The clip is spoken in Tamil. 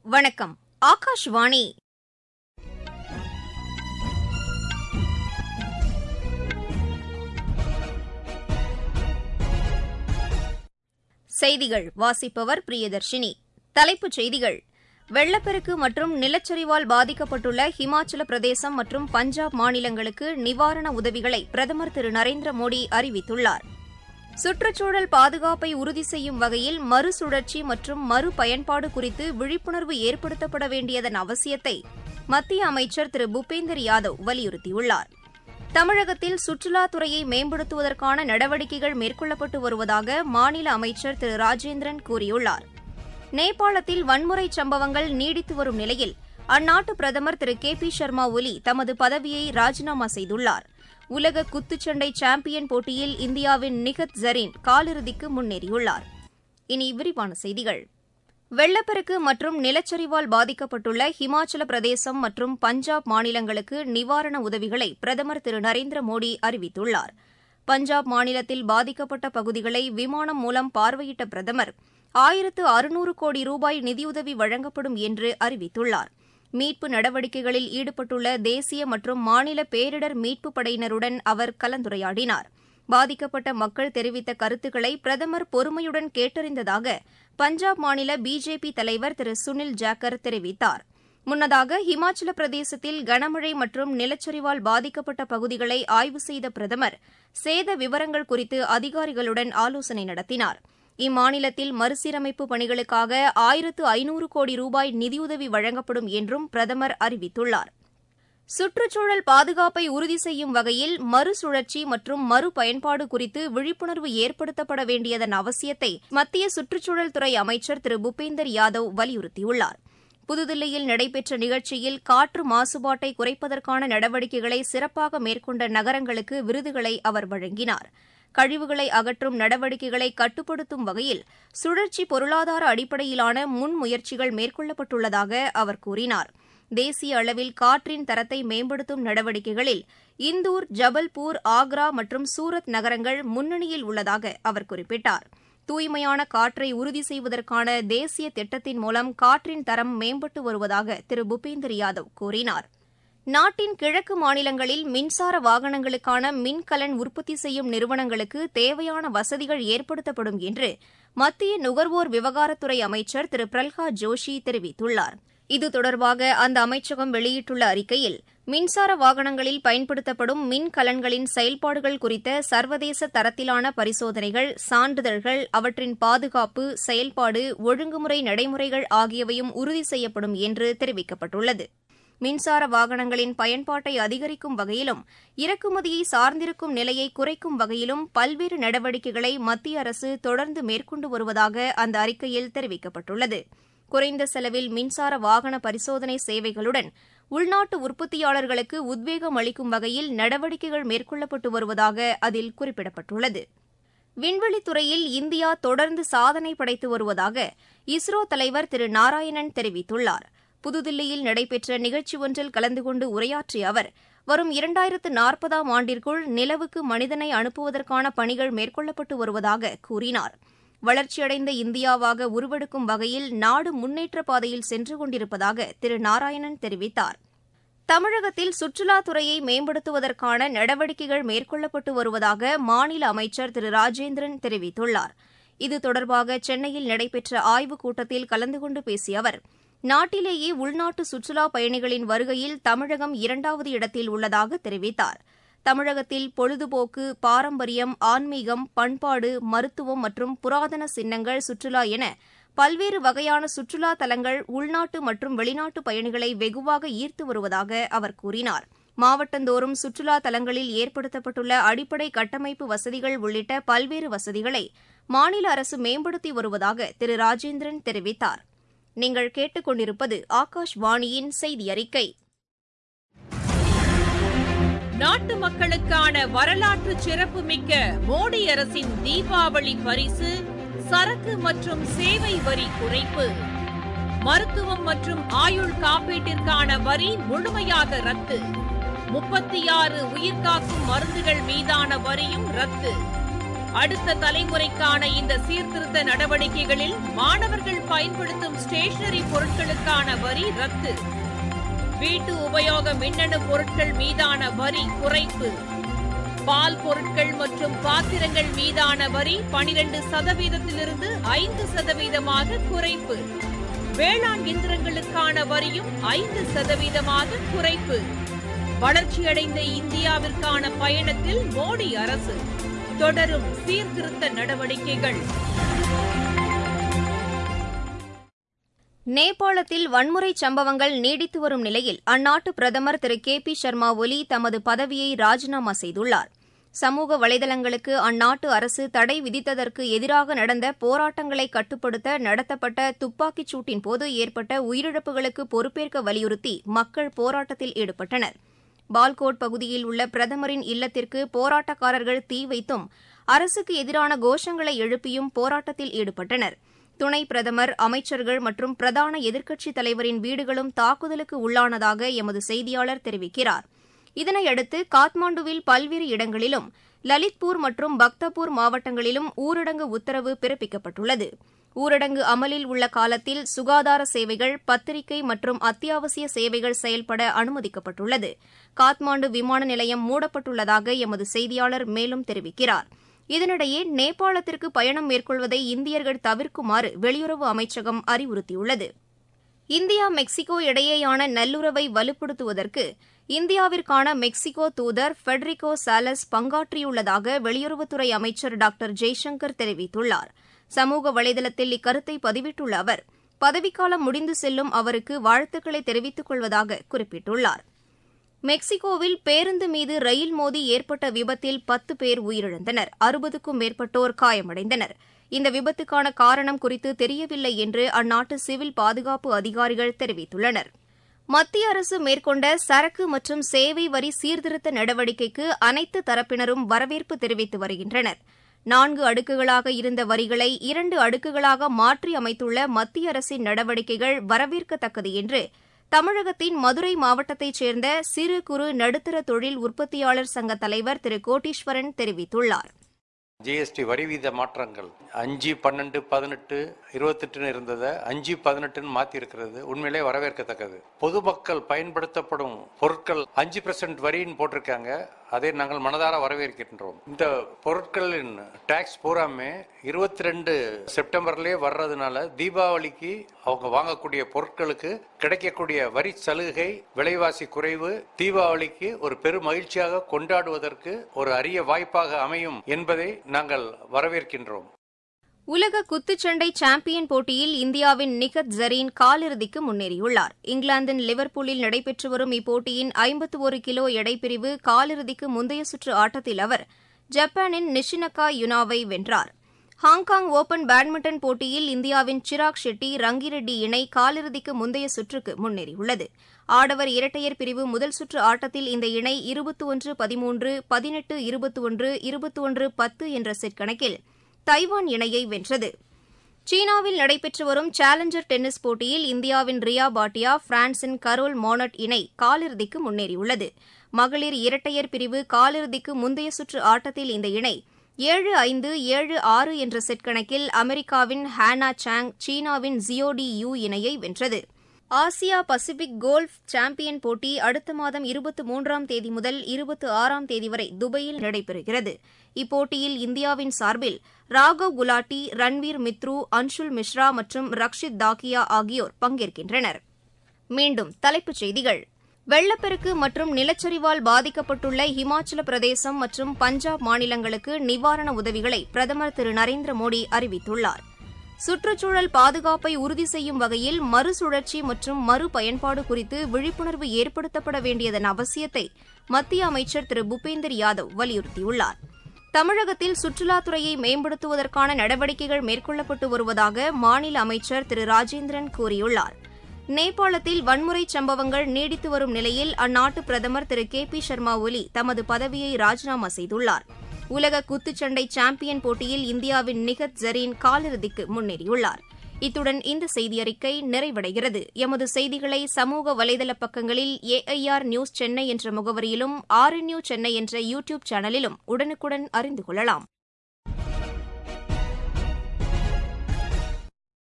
வணக்கம் ஆகாஷ்வாணி செய்திகள் வாசிப்பவர் பிரியதர்ஷினி தலைப்புச் செய்திகள் வெள்ளப்பெருக்கு மற்றும் நிலச்சரிவால் பாதிக்கப்பட்டுள்ள ஹிமாச்சல பிரதேசம் மற்றும் பஞ்சாப் மாநிலங்களுக்கு நிவாரண உதவிகளை பிரதமர் திரு நரேந்திர மோடி அறிவித்துள்ளார் சுற்றுச்சூழல் பாதுகாப்பை உறுதி செய்யும் வகையில் மறுசுழற்சி மற்றும் மறுபயன்பாடு குறித்து விழிப்புணர்வு ஏற்படுத்தப்பட வேண்டியதன் அவசியத்தை மத்திய அமைச்சர் திரு பூபேந்தர் யாதவ் வலியுறுத்தியுள்ளார் தமிழகத்தில் சுற்றுலாத்துறையை மேம்படுத்துவதற்கான நடவடிக்கைகள் மேற்கொள்ளப்பட்டு வருவதாக மாநில அமைச்சர் திரு ராஜேந்திரன் கூறியுள்ளார் நேபாளத்தில் வன்முறை சம்பவங்கள் நீடித்து வரும் நிலையில் அந்நாட்டு பிரதமர் திரு கே பி சர்மா ஒலி தமது பதவியை ராஜினாமா செய்துள்ளார் உலக குத்துச்சண்டை சாம்பியன் போட்டியில் இந்தியாவின் நிகத் ஜரீன் காலிறுதிக்கு முன்னேறியுள்ளார் இனி விரிவான செய்திகள் வெள்ளப்பெருக்கு மற்றும் நிலச்சரிவால் பாதிக்கப்பட்டுள்ள ஹிமாச்சல பிரதேசம் மற்றும் பஞ்சாப் மாநிலங்களுக்கு நிவாரண உதவிகளை பிரதமர் திரு நரேந்திர மோடி அறிவித்துள்ளார் பஞ்சாப் மாநிலத்தில் பாதிக்கப்பட்ட பகுதிகளை விமானம் மூலம் பார்வையிட்ட பிரதமர் ஆயிரத்து அறுநூறு கோடி ரூபாய் நிதியுதவி வழங்கப்படும் என்று அறிவித்துள்ளார் மீட்பு நடவடிக்கைகளில் ஈடுபட்டுள்ள தேசிய மற்றும் மாநில பேரிடர் மீட்புப் படையினருடன் அவர் கலந்துரையாடினார் பாதிக்கப்பட்ட மக்கள் தெரிவித்த கருத்துக்களை பிரதமர் பொறுமையுடன் கேட்டறிந்ததாக பஞ்சாப் மாநில பிஜேபி தலைவர் திரு சுனில் ஜாக்கர் தெரிவித்தார் முன்னதாக ஹிமாச்சல பிரதேசத்தில் கனமழை மற்றும் நிலச்சரிவால் பாதிக்கப்பட்ட பகுதிகளை ஆய்வு செய்த பிரதமர் சேத விவரங்கள் குறித்து அதிகாரிகளுடன் ஆலோசனை நடத்தினார் இம்மாநிலத்தில் மறுசீரமைப்பு பணிகளுக்காக ஆயிரத்து ஐநூறு கோடி ரூபாய் நிதியுதவி வழங்கப்படும் என்றும் பிரதமர் அறிவித்துள்ளார் சுற்றுச்சூழல் பாதுகாப்பை உறுதி செய்யும் வகையில் மறுசுழற்சி மற்றும் மறுபயன்பாடு குறித்து விழிப்புணர்வு ஏற்படுத்தப்பட வேண்டியதன் அவசியத்தை மத்திய சுற்றுச்சூழல் துறை அமைச்சர் திரு பூபேந்தர் யாதவ் வலியுறுத்தியுள்ளார் புதுதில்லியில் நடைபெற்ற நிகழ்ச்சியில் காற்று மாசுபாட்டை குறைப்பதற்கான நடவடிக்கைகளை சிறப்பாக மேற்கொண்ட நகரங்களுக்கு விருதுகளை அவர் வழங்கினார் கழிவுகளை அகற்றும் நடவடிக்கைகளை கட்டுப்படுத்தும் வகையில் சுழற்சி பொருளாதார அடிப்படையிலான முன்முயற்சிகள் மேற்கொள்ளப்பட்டுள்ளதாக அவர் கூறினார் தேசிய அளவில் காற்றின் தரத்தை மேம்படுத்தும் நடவடிக்கைகளில் இந்தூர் ஜபல்பூர் ஆக்ரா மற்றும் சூரத் நகரங்கள் முன்னணியில் உள்ளதாக அவர் குறிப்பிட்டார் தூய்மையான காற்றை உறுதி செய்வதற்கான தேசிய திட்டத்தின் மூலம் காற்றின் தரம் மேம்பட்டு வருவதாக திரு பூபேந்தர் யாதவ் கூறினார் நாட்டின் கிழக்கு மாநிலங்களில் மின்சார வாகனங்களுக்கான மின்கலன் உற்பத்தி செய்யும் நிறுவனங்களுக்கு தேவையான வசதிகள் ஏற்படுத்தப்படும் என்று மத்திய நுகர்வோர் விவகாரத்துறை அமைச்சர் திரு பிரல்ஹாத் ஜோஷி தெரிவித்துள்ளார் இது தொடர்பாக அந்த அமைச்சகம் வெளியிட்டுள்ள அறிக்கையில் மின்சார வாகனங்களில் பயன்படுத்தப்படும் மின்கலன்களின் செயல்பாடுகள் குறித்த சர்வதேச தரத்திலான பரிசோதனைகள் சான்றிதழ்கள் அவற்றின் பாதுகாப்பு செயல்பாடு ஒழுங்குமுறை நடைமுறைகள் ஆகியவையும் உறுதி செய்யப்படும் என்று தெரிவிக்கப்பட்டுள்ளது மின்சார வாகனங்களின் பயன்பாட்டை அதிகரிக்கும் வகையிலும் இறக்குமதியை சார்ந்திருக்கும் நிலையை குறைக்கும் வகையிலும் பல்வேறு நடவடிக்கைகளை மத்திய அரசு தொடர்ந்து மேற்கொண்டு வருவதாக அந்த அறிக்கையில் தெரிவிக்கப்பட்டுள்ளது குறைந்த செலவில் மின்சார வாகன பரிசோதனை சேவைகளுடன் உள்நாட்டு உற்பத்தியாளர்களுக்கு உத்வேகம் அளிக்கும் வகையில் நடவடிக்கைகள் மேற்கொள்ளப்பட்டு வருவதாக அதில் குறிப்பிடப்பட்டுள்ளது விண்வெளித்துறையில் இந்தியா தொடர்ந்து சாதனை படைத்து வருவதாக இஸ்ரோ தலைவர் திரு நாராயணன் தெரிவித்துள்ளார் புதுதில்லியில் நடைபெற்ற நிகழ்ச்சி ஒன்றில் கலந்து கொண்டு உரையாற்றிய அவர் வரும் இரண்டாயிரத்து நாற்பதாம் ஆண்டிற்குள் நிலவுக்கு மனிதனை அனுப்புவதற்கான பணிகள் மேற்கொள்ளப்பட்டு வருவதாக கூறினார் வளர்ச்சியடைந்த இந்தியாவாக உருவெடுக்கும் வகையில் நாடு முன்னேற்ற பாதையில் சென்று கொண்டிருப்பதாக திரு நாராயணன் தெரிவித்தார் தமிழகத்தில் சுற்றுலாத்துறையை மேம்படுத்துவதற்கான நடவடிக்கைகள் மேற்கொள்ளப்பட்டு வருவதாக மாநில அமைச்சர் திரு ராஜேந்திரன் தெரிவித்துள்ளார் இது தொடர்பாக சென்னையில் நடைபெற்ற ஆய்வுக் கூட்டத்தில் கலந்து கொண்டு பேசிய அவர் நாட்டிலேயே உள்நாட்டு சுற்றுலா பயணிகளின் வருகையில் தமிழகம் இரண்டாவது இடத்தில் உள்ளதாக தெரிவித்தார் தமிழகத்தில் பொழுதுபோக்கு பாரம்பரியம் ஆன்மீகம் பண்பாடு மருத்துவம் மற்றும் புராதன சின்னங்கள் சுற்றுலா என பல்வேறு வகையான சுற்றுலா தலங்கள் உள்நாட்டு மற்றும் வெளிநாட்டு பயணிகளை வெகுவாக ஈர்த்து வருவதாக அவர் கூறினார் மாவட்டந்தோறும் சுற்றுலா தலங்களில் ஏற்படுத்தப்பட்டுள்ள அடிப்படை கட்டமைப்பு வசதிகள் உள்ளிட்ட பல்வேறு வசதிகளை மாநில அரசு மேம்படுத்தி வருவதாக திரு ராஜேந்திரன் தெரிவித்தார் நீங்கள் கேட்டுக்கொண்டிருப்பது ஆகாஷ்வாணியின் செய்தி அறிக்கை நாட்டு மக்களுக்கான வரலாற்று சிறப்புமிக்க மோடி அரசின் தீபாவளி பரிசு சரக்கு மற்றும் சேவை வரி குறைப்பு மருத்துவம் மற்றும் ஆயுள் காப்பீட்டிற்கான வரி முழுமையாக ரத்து முப்பத்தி ஆறு உயிர்காக்கும் மருந்துகள் மீதான வரியும் ரத்து அடுத்த தலைமுறைக்கான இந்த சீர்திருத்த நடவடிக்கைகளில் மாணவர்கள் பயன்படுத்தும் ஸ்டேஷனரி பொருட்களுக்கான வரி ரத்து வீட்டு உபயோக மின்னணு பொருட்கள் மீதான வரி குறைப்பு பால் பொருட்கள் மற்றும் பாத்திரங்கள் மீதான வரி பனிரெண்டு சதவீதத்திலிருந்து ஐந்து சதவீதமாக குறைப்பு வேளாண் இயந்திரங்களுக்கான வரியும் ஐந்து சதவீதமாக குறைப்பு வளர்ச்சியடைந்த இந்தியாவிற்கான பயணத்தில் மோடி அரசு தொடரும் சீர்திருத்த நடவடிக்கைகள் நேபாளத்தில் வன்முறை சம்பவங்கள் நீடித்து வரும் நிலையில் அந்நாட்டு பிரதமர் திரு கே பி சர்மா ஒலி தமது பதவியை ராஜினாமா செய்துள்ளார் சமூக வலைதளங்களுக்கு அந்நாட்டு அரசு தடை விதித்ததற்கு எதிராக நடந்த போராட்டங்களை கட்டுப்படுத்த நடத்தப்பட்ட துப்பாக்கிச் சூட்டின் போது ஏற்பட்ட உயிரிழப்புகளுக்கு பொறுப்பேற்க வலியுறுத்தி மக்கள் போராட்டத்தில் ஈடுபட்டனர் பால்கோட் பகுதியில் உள்ள பிரதமரின் இல்லத்திற்கு போராட்டக்காரர்கள் தீ வைத்தும் அரசுக்கு எதிரான கோஷங்களை எழுப்பியும் போராட்டத்தில் ஈடுபட்டனர் துணை பிரதமர் அமைச்சர்கள் மற்றும் பிரதான எதிர்க்கட்சித் தலைவரின் வீடுகளும் தாக்குதலுக்கு உள்ளானதாக எமது செய்தியாளர் தெரிவிக்கிறார் இதனையடுத்து காத்மாண்டுவில் பல்வேறு இடங்களிலும் லலித்பூர் மற்றும் பக்தபூர் மாவட்டங்களிலும் ஊரடங்கு உத்தரவு பிறப்பிக்கப்பட்டுள்ளது ஊரடங்கு அமலில் உள்ள காலத்தில் சுகாதார சேவைகள் பத்திரிகை மற்றும் அத்தியாவசிய சேவைகள் செயல்பட அனுமதிக்கப்பட்டுள்ளது காத்மாண்டு விமான நிலையம் மூடப்பட்டுள்ளதாக எமது செய்தியாளர் மேலும் தெரிவிக்கிறார் இதனிடையே நேபாளத்திற்கு பயணம் மேற்கொள்வதை இந்தியர்கள் தவிர்க்குமாறு வெளியுறவு அமைச்சகம் அறிவுறுத்தியுள்ளது இந்தியா மெக்சிகோ இடையேயான நல்லுறவை வலுப்படுத்துவதற்கு இந்தியாவிற்கான மெக்சிகோ தூதர் ஃபெடரிகோ சாலஸ் பங்காற்றியுள்ளதாக வெளியுறவுத்துறை அமைச்சர் டாக்டர் ஜெய்சங்கர் தெரிவித்துள்ளார் சமூக வலைதளத்தில் இக்கருத்தை பதிவிட்டுள்ள அவர் பதவிக்காலம் முடிந்து செல்லும் அவருக்கு வாழ்த்துக்களை தெரிவித்துக் கொள்வதாக குறிப்பிட்டுள்ளார் மெக்சிகோவில் பேருந்து மீது ரயில் மோதி ஏற்பட்ட விபத்தில் பத்து பேர் உயிரிழந்தனர் அறுபதுக்கும் மேற்பட்டோர் காயமடைந்தனர் இந்த விபத்துக்கான காரணம் குறித்து தெரியவில்லை என்று அந்நாட்டு சிவில் பாதுகாப்பு அதிகாரிகள் தெரிவித்துள்ளனர் மத்திய அரசு மேற்கொண்ட சரக்கு மற்றும் சேவை வரி சீர்திருத்த நடவடிக்கைக்கு அனைத்து தரப்பினரும் வரவேற்பு தெரிவித்து வருகின்றனர் நான்கு அடுக்குகளாக இருந்த வரிகளை இரண்டு அடுக்குகளாக மாற்றி அமைத்துள்ள மத்திய அரசின் நடவடிக்கைகள் வரவேற்கத்தக்கது என்று தமிழகத்தின் மதுரை மாவட்டத்தைச் சேர்ந்த சிறு குறு நடுத்தர தொழில் உற்பத்தியாளர் சங்க தலைவர் திரு கோட்டீஸ்வரன் தெரிவித்துள்ளார் ஜிஎஸ்டி வரி வீத மாற்றங்கள் அஞ்சு பன்னெண்டு பதினெட்டு இருபத்தெட்டுன்னு இருந்ததை அஞ்சு பதினெட்டுன்னு மாத்தி இருக்கிறது உண்மையிலே வரவேற்கத்தக்கது பொதுமக்கள் பயன்படுத்தப்படும் பொருட்கள் அஞ்சு பெர்சென்ட் வரின்னு போட்டிருக்காங்க அதை நாங்கள் மனதார வரவேற்கின்றோம் இந்த பொருட்களின் டாக்ஸ் பூராமே இருபத்தி ரெண்டு செப்டம்பர்லயே வர்றதுனால தீபாவளிக்கு அவங்க வாங்கக்கூடிய பொருட்களுக்கு கிடைக்கக்கூடிய வரி சலுகை விலைவாசி குறைவு தீபாவளிக்கு ஒரு பெரும் மகிழ்ச்சியாக கொண்டாடுவதற்கு ஒரு அரிய வாய்ப்பாக அமையும் என்பதை நாங்கள் வரவேற்கின்றோம் உலக குத்துச்சண்டை சாம்பியன் போட்டியில் இந்தியாவின் நிகத் ஜரீன் காலிறுதிக்கு முன்னேறியுள்ளார் இங்கிலாந்தின் லிவர்பூலில் நடைபெற்று வரும் இப்போட்டியின் ஐம்பத்து ஒரு கிலோ எடைப்பிரிவு காலிறுதிக்கு முந்தைய சுற்று ஆட்டத்தில் அவர் ஜப்பானின் நிஷினகா யுனாவை வென்றார் ஹாங்காங் ஓபன் பேட்மிண்டன் போட்டியில் இந்தியாவின் சிராக் ஷெட்டி ரங்கிரெட்டி இணை காலிறுதிக்கு முந்தைய சுற்றுக்கு முன்னேறியுள்ளது ஆடவர் இரட்டையர் பிரிவு முதல் சுற்று ஆட்டத்தில் இந்த இணை இருபத்தி ஒன்று பதிமூன்று பதினெட்டு இருபத்தி ஒன்று இருபத்தி ஒன்று பத்து என்ற செட் கணக்கில் தைவான் இணையை வென்றது சீனாவில் நடைபெற்று வரும் சேலஞ்சர் டென்னிஸ் போட்டியில் இந்தியாவின் ரியா பாட்டியா பிரான்சின் கரோல் மோனட் இணை காலிறுதிக்கு முன்னேறியுள்ளது மகளிர் இரட்டையர் பிரிவு காலிறுதிக்கு முந்தைய சுற்று ஆட்டத்தில் இந்த இணை ஏழு ஐந்து ஏழு ஆறு என்ற செட் கணக்கில் அமெரிக்காவின் ஹானா சாங் சீனாவின் ஜியோடி யூ இணையை வென்றது ஆசியா பசிபிக் கோல்ஃப் சாம்பியன் போட்டி அடுத்த மாதம் இருபத்தி மூன்றாம் தேதி முதல் இருபத்தி ஆறாம் தேதி வரை துபாயில் நடைபெறுகிறது இப்போட்டியில் இந்தியாவின் சார்பில் ராகவ் குலாட்டி ரன்வீர் மித்ரு அன்ஷுல் மிஸ்ரா மற்றும் ரக்ஷித் தாக்கியா ஆகியோர் பங்கேற்கின்றனர் மீண்டும் தலைப்புச் செய்திகள் வெள்ளப்பெருக்கு மற்றும் நிலச்சரிவால் பாதிக்கப்பட்டுள்ள இமாச்சல பிரதேசம் மற்றும் பஞ்சாப் மாநிலங்களுக்கு நிவாரண உதவிகளை பிரதமர் திரு நரேந்திர மோடி அறிவித்துள்ளார் சுற்றுச்சூழல் பாதுகாப்பை உறுதி செய்யும் வகையில் மறுசுழற்சி மற்றும் மறுபயன்பாடு குறித்து விழிப்புணர்வு ஏற்படுத்தப்பட வேண்டியதன் அவசியத்தை மத்திய அமைச்சர் திரு பூபேந்தர் யாதவ் வலியுறுத்தியுள்ளார் தமிழகத்தில் சுற்றுலாத்துறையை மேம்படுத்துவதற்கான நடவடிக்கைகள் மேற்கொள்ளப்பட்டு வருவதாக மாநில அமைச்சர் திரு ராஜேந்திரன் கூறியுள்ளார் நேபாளத்தில் வன்முறை சம்பவங்கள் நீடித்து வரும் நிலையில் அந்நாட்டு பிரதமர் திரு கே பி சர்மா ஒலி தமது பதவியை ராஜினாமா செய்துள்ளார் உலக குத்துச்சண்டை சாம்பியன் போட்டியில் இந்தியாவின் நிகத் ஜரீன் காலிறுதிக்கு முன்னேறியுள்ளார் இத்துடன் இந்த செய்தியறிக்கை நிறைவடைகிறது எமது செய்திகளை சமூக வலைதள பக்கங்களில் ஏஐஆர் நியூஸ் சென்னை என்ற முகவரியிலும் ஆர்என்யூ சென்னை என்ற யூ டியூப் சேனலிலும் உடனுக்குடன் அறிந்து கொள்ளலாம்